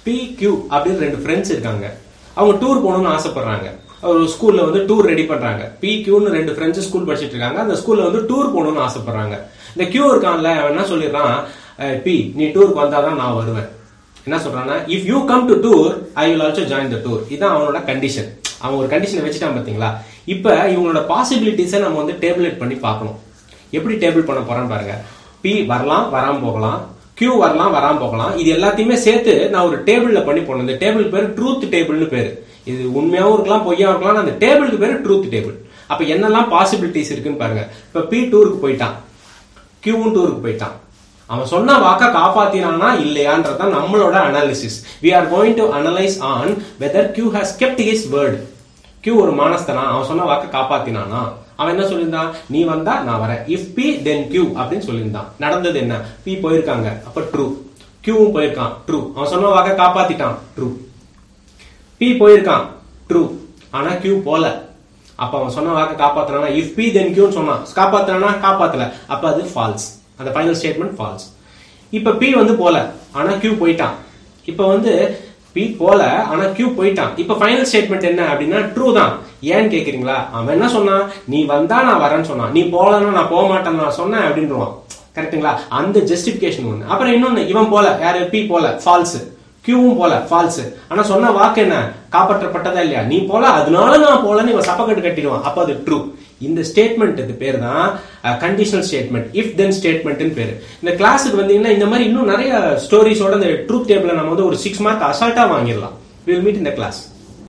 B Q அப்படின்னு ரெண்டு friends இருக்காங்க அவங்க டூர் போகணும்னு ஆசைப்படுறாங்க ஒரு ஸ்கூல்ல வந்து டூர் ரெடி பண்றாங்க பி கியூன்னு ரெண்டு ஃப்ரெண்ட்ஸ் ஸ்கூல் படிச்சிட்டு இருக்காங்க அந்த ஸ்கூல்ல வந்து டூர் போகணும்னு ஆசைப்படுறாங்க இந்த கியூ இருக்கான்ல அவன் என்ன சொல்லிடுறான் "அஹ், பி நீ டூருக்கு வந்தாதான் நான் வருவேன் என்ன சொல்றான்னா if you come to tour I will also join the tour இதான் அவனோட கண்டிஷன் அவன் ஒரு கண்டிஷனை வச்சுட்டான் பாத்தீங்களா இப்ப இவங்களோட பாசிபிலிட்டிஸை நம்ம வந்து டேபிளேட் பண்ணி பார்க்கணும் எப்படி டேபிள் பண்ண போறேன்னு பாருங்க பி வரலாம் வராம போகலாம் கியூ வரலாம் வராம போகலாம் இது எல்லாத்தையுமே சேர்த்து நான் ஒரு டேபிள்ல பண்ணி போடணும் இந்த டேபிள் பேர் ட்ரூத் டேபிள்னு பேரு இது உண்மையாவும் இருக்கலாம் பொய்யாவும் இருக்கலாம் ஆனா அந்த டேபிளுக்கு பேரு ட்ரூத் டேபிள் அப்ப என்னெல்லாம் பாசிபிலிட்டிஸ் இருக்குன்னு பாருங்க இப்ப பி டூருக்கு போயிட்டான் கியூவும் டூருக்கு போயிட்டான் அவன் சொன்ன வாக்க காப்பாத்தினானா இல்லையான்றதான் நம்மளோட analysis we are going to analyse on whether Q has kept his word Q ஒரு மானஸ்தனா அவன் சொன்ன வாக்க காப்பாத்தினானா அவன் என்ன சொல்லியிருந்தான் நீ வந்தா நான் வரேன் இஃப் பி தென் கியூ அப்படின்னு சொல்லியிருந்தான் நடந்தது என்ன பி போயிருக்காங்க அப்ப ட்ரூ கியூவும் போயிருக்கான் ட்ரூ அவன் சொன்ன வாக்க காப்பாத்திட்டான் ட்ரூ பி போயிருக்கான் ட்ரூ ஆனா கியூ போல அப்ப அவன் சொன்ன வாக்க காப்பாத்துறானா இஃப் பி தென் கியூன்னு சொன்னான் காப்பாத்துறானா காப்பாத்தல அப்ப அது ஃபால்ஸ் அந்த ஃபைனல் ஸ்டேட்மெண்ட் ஃபால்ஸ் இப்ப பி வந்து போல ஆனா கியூ போயிட்டான் இப்ப வந்து பி போல ஆனா கியூ போயிட்டான் இப்ப ஃபைனல் ஸ்டேட்மெண்ட் என்ன அப்படின்னா ட்ரூ தான் ஏன்னு கேக்குறீங்களா அவன் என்ன சொன்னான் நீ வந்தா நான் வரேன்னு சொன்னான் நீ போலன்னா நான் போக மாட்டேன்னு நான் சொன்னேன் அப்படின்றான் கரெக்ட்டுங்களா அந்த ஜஸ்டிபிகேஷன் ஒண்ணு அப்புறம் இன்னொன்னு இவன் போல யாரு பி போல ஃபால்ஸ் கியூவும் போல ஃபால்ஸ் ஆனா சொன்ன வாக்கு என்ன காப்பாற்றப்பட்டதா இல்லையா நீ போல அதனால நான் போலன்னு இவன் சப்பக்கட்டு கட்டிடுவான் அப்ப அது ட்ரூ இந்த ஸ்டேட்மெண்ட்டுக்கு பேர் தான் கண்டிஷனல் ஸ்டேட்மெண்ட் இஃப் தென் ஸ்டேட்மெண்ட்னு பேரு இந்த கிளாஸுக்கு வந்தீங்கன்னா இந்த மாதிரி இன்னும் நிறைய ஸ்டோரிஸோட இந்த ட்ரூத் டேபிள நம்ம வந்து ஒரு சிக்ஸ் மார்க் அசால்ட்டா வாங்கிடலாம் வில் மீட் இந்த கிளாஸ்